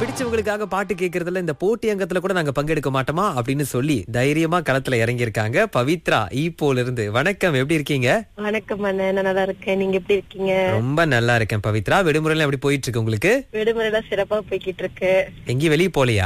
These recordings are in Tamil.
பிடிச்சவங்களுக்காக பாட்டு கேட்கறதுல இந்த போட்டி அங்கத்துல கூட நாங்க பங்கெடுக்க மாட்டோமா அப்படின்னு சொல்லி தைரியமா களத்துல இறங்கி இருக்காங்க பவித்ரா ஈப்போல இருந்து வணக்கம் எப்படி இருக்கீங்க வணக்கம் அண்ணன் நான் நல்லா இருக்கேன் நீங்க எப்படி இருக்கீங்க ரொம்ப நல்லா இருக்கேன் பவித்ரா விடுமுறையில எப்படி போயிட்டு இருக்கு உங்களுக்கு விடுமுறை எல்லாம் சிறப்பா போய்கிட்டு இருக்கு எங்கேயும் வெளியே போலையா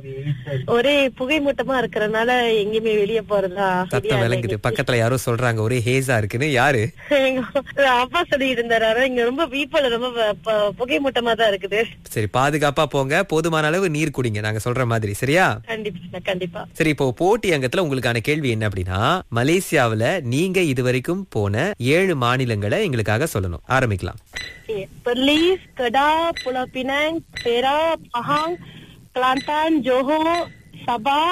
ஒரே புகை மூட்டமா இருக்கறனால எங்கேயுமே வெளிய போறதா சத்தம் விளங்குது பக்கத்துல யாரோ சொல்றாங்க ஒரே ஹேஸா இருக்குன்னு யாரு எங்க அப்பா சொல்லி இருந்தாரு இங்க ரொம்ப வீப்பல ரொம்ப ப- ப- புகை மூட்டமா தான் இருக்குது சரி பாதுகாப்பா போங்க போதுமான அளவு நீர் குடிங்க நாங்க சொல்ற மாதிரி சரியா கண்டிப்பா கண்டிப்பா சரி இப்போ போட்டி அங்கத்துல உங்களுக்கான கேள்வி என்ன அப்படின்னா மலேசியாவுல நீங்க இதுவரைக்கும் போன ஏழு மாநிலங்களை எங்களுக்காக சொல்லணும் ஆரம்பிக்கலாம் Perlis, Kedah, Pulau Pinang, Perak, Pahang, Kelantan, Johor, Sabah,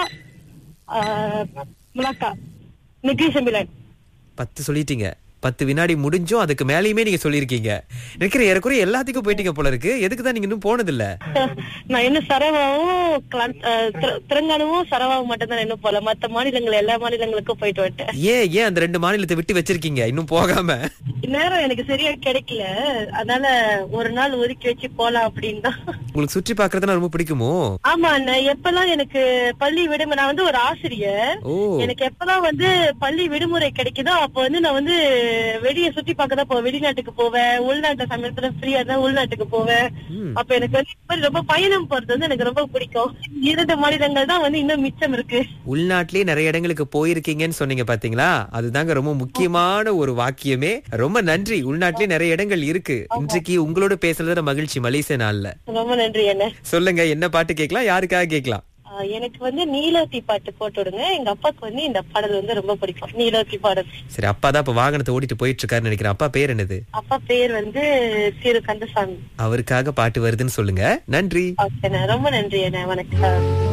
uh, Melaka. Negeri Sembilan. பத்து சொல்லிட்டீங்க பத்து வினாடி முடிஞ்சும் அதுக்கு மேலேயுமே நீங்க சொல்லியிருக்கீங்க நினைக்கிற ஏறக்குறைய எல்லாத்துக்கும் போயிட்டீங்க போல இருக்கு எதுக்கு தான் நீங்க இன்னும் போனதில்ல நான் இன்னும் சரவாவும் கிளான்- அஹ், திர- திரங்கானுவும் சரவாவும் மட்டும் தான் இன்னும் போல மத்த மாநிலங்கள் எல்லா மாநிலங்களுக்கும் போயிட்டு வந்துட்டேன் ஏன் ஏன் அந்த ரெண்டு மாநிலத்தை விட்டு வச்சிருக்கீங்க இன்னும் போகாம நேரம் எனக்கு சரியா கிடைக்கல அதனால ஒரு நாள் ஒதுக்கி வச்சு போலாம் அப்படின்னு தான் உங்களுக்கு சுற்றி பாக்குறதுனா ரொம்ப பிடிக்குமோ ஆமா அண்ணன் எப்பெல்லாம் எனக்கு பள்ளி விடுமுறை நான் வந்து ஒரு ஆசிரியர் ஓ எனக்கு எப்பெல்லாம் வந்து பள்ளி விடுமுறை கிடைக்குதோ அப்ப வந்து நான் வந்து வெளிய சுத்தி பார்க்க தான் போவேன் வெளிநாட்டுக்கு போவேன் உள்நாட்டு சமயத்துல ஃப்ரீயா இருந்தா உள்நாட்டுக்கு போவேன் ம். அப்ப எனக்கு வந்து இந்த மாதிரி ரொம்ப பயணம் போறது வந்து எனக்கு ரொம்ப பிடிக்கும் இரண்டு மாநிலங்கள் தான் வந்து இன்னும் மிச்சம் இருக்கு உள்நாட்டிலேயே நிறைய இடங்களுக்கு போயிருக்கீங்கன்னு சொன்னீங்க பாத்தீங்களா அதுதாங்க ரொம்ப முக்கியமான ஒரு வாக்கியமே ரொம்ப நன்றி உள்நாட்டிலேயே நிறைய இடங்கள் இருக்கு இன்றைக்கு உங்களோட பேசுறதுல மகிழ்ச்சி மலேசிய நாள்ல ரொம்ப நன்றி என்ன சொல்லுங்க என்ன பாட்டு கேட்கலாம் யாருக்காக கேட்கலாம் ஆஹ் எனக்கு வந்து நீலோத்தி பாட்டு போட்டு விடுங்க எங்க அப்பாக்கு வந்து இந்த பாடல் வந்து ரொம்ப பிடிக்கும் நீலோத்தி பாடல் சரி அப்பா தான் இப்ப வாகனத்தை ஓட்டிட்டு போயிட்டு இருக்காருன்னு நினைக்கிறேன் அப்பா பேர் என்னது அப்பா பேர் வந்து திரு கந்தசாமி அவருக்காக பாட்டு வருதுன்னு சொல்லுங்க நன்றி ஓகே ரொம்ப நன்றி என்ன வணக்கம்